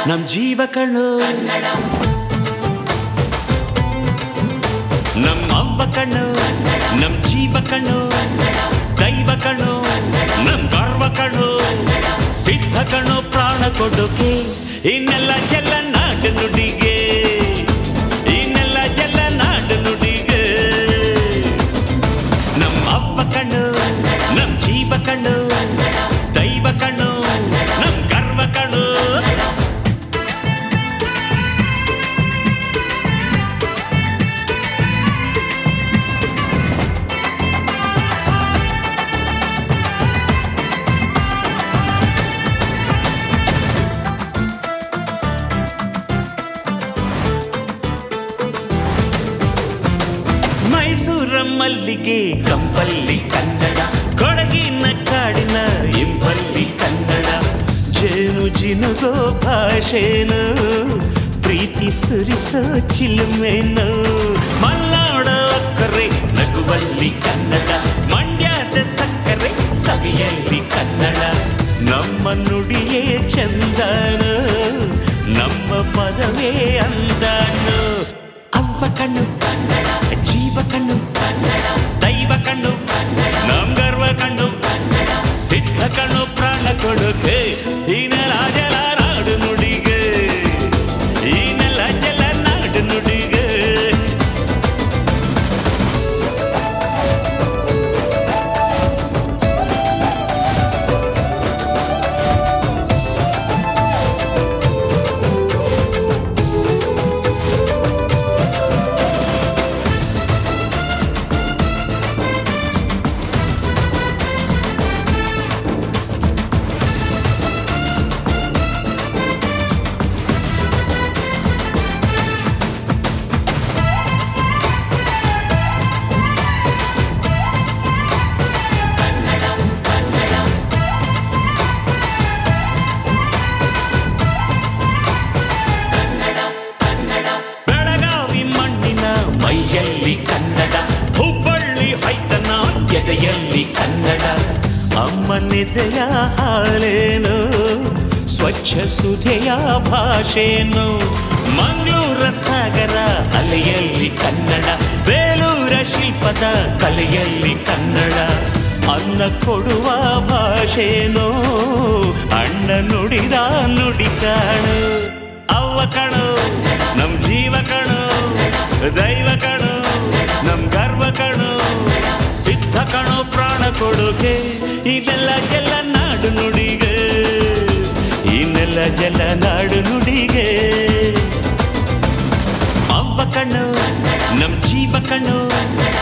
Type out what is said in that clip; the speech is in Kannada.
ನಮ್ ಜೀವ ಕಣ್ಣು ನಮ್ಮ ಅವ್ವ ಕಣ್ಣು ನಮ್ ಜೀವ ಕಣ್ಣು ದೈವ ಕಣ್ಣು ನಮ್ ಗರ್ವ ಕಣ್ಣು ಸಿದ್ಧ ಕಣ್ಣು ಪ್ರಾಣ ಕೊಡೋಕೆ ಇನ್ನೆಲ್ಲ ಜಲ ನಾಡು ನುಡಿಗೆ ಇನ್ನೆಲ್ಲ ಜಲ ನಾಡು ನುಡಿಗೆ ನಮ್ಮ ಅವ್ವ ಕಣ್ಣು ನಮ್ ಜೀವ ಕಣ್ಣು ದೈವ ಕಣ್ಣು ನಮ್ ಗರ್ವ ಕಣ್ಣು ಮೈಸೂರ ಮಲ್ಲಿಗೆ ಕಂಪಲ್ಲಿ ಕನ್ನಡ ಕೊಡಗಿನ ಕಾಡಿನ ಇಂಪಲ್ಲಿ ಕನ್ನಡ ಜೇನು ಜಿನುಗೋ ಭಾಷೆನು ಪ್ರೀತಿ ಸುರಿಸೋ ಚಿಲುಮೆನು ಮಲ್ನಾಡ ಅಕ್ಕರೆ ನಗುವಲ್ಲಿ ಕನ್ನಡ ಮಂಡ್ಯದ ಸಕ್ಕರೆ ಸವಿಯಲ್ಲಿ ಕನ್ನಡ ನಮ್ಮ ನುಡಿಯೇ ಚಂದನು ನಮ್ಮ ಪದವೇ ಅಂದನು ಅವ್ವ ಕಣ್ಣು ಕನ್ನಡ ಜೀವ ಕಣ್ಣು ಕನ್ನಡ ದೈವ ಕಣ್ಣು ಕನ್ನಡ ನಮ್ ಗರ್ವ ಕಣ್ಣು ಕನ್ನಡ ಸಿದ್ಧ ಕಣ್ಣು ಪ್ರಾಣ ಕೊಡುಗೆ ಈ ನೆಲ ಜಲ ನಾಡು ನುಡಿಗೆ ಈ ನೆಲ ಜಲ ನಾಡು ನುಡಿಗೆ ಬೆಳಗಾವಿ ಮಣ್ಣಿನ ಮೈಯಲ್ಲಿ ಕನ್ನಡ ಹುಬ್ಬಳ್ಳಿ ಹೈತನ ಎದೆಯಲ್ಲಿ ಕನ್ನಡ ಅಮ್ಮನಿದೆಯ ಹಾಳೇನು ಸ್ವಚ್ಛ ಸುಧೆಯ ಭಾಷೆನು ಮಂಗಳೂರ ಸಾಗರ ಅಲೆಯಲ್ಲಿ ಕನ್ನಡ ಬೇಲೂರ ಶಿಲ್ಪದ ಕಲೆಯಲ್ಲಿ ಕನ್ನಡ ಅನ್ನ ಕೊಡುವ ಭಾಷೆನೋ ಅಣ್ಣ ನುಡಿದ ನುಡಿ ಕಾಣು ಅವ್ವ ಕಣು ನಮ್ ಜೀವ ಕಣು ದೈವ ಕಣು ನಮ್ ಗರ್ವ ಕಣು ಸಿದ್ಧ ಕಣು ಪ್ರಾಣ ಕೊಡುಗೆ ಇದೆಲ್ಲ ಜಲ ನಾಡು ನುಡಿಗೆ ಇನ್ನೆಲ್ಲ ಜಲ ನಾಡು ನುಡಿಗೆ ಅವ್ವ ಕಣ್ಣು ನಮ್ ಜೀವ ಕಣ್ಣು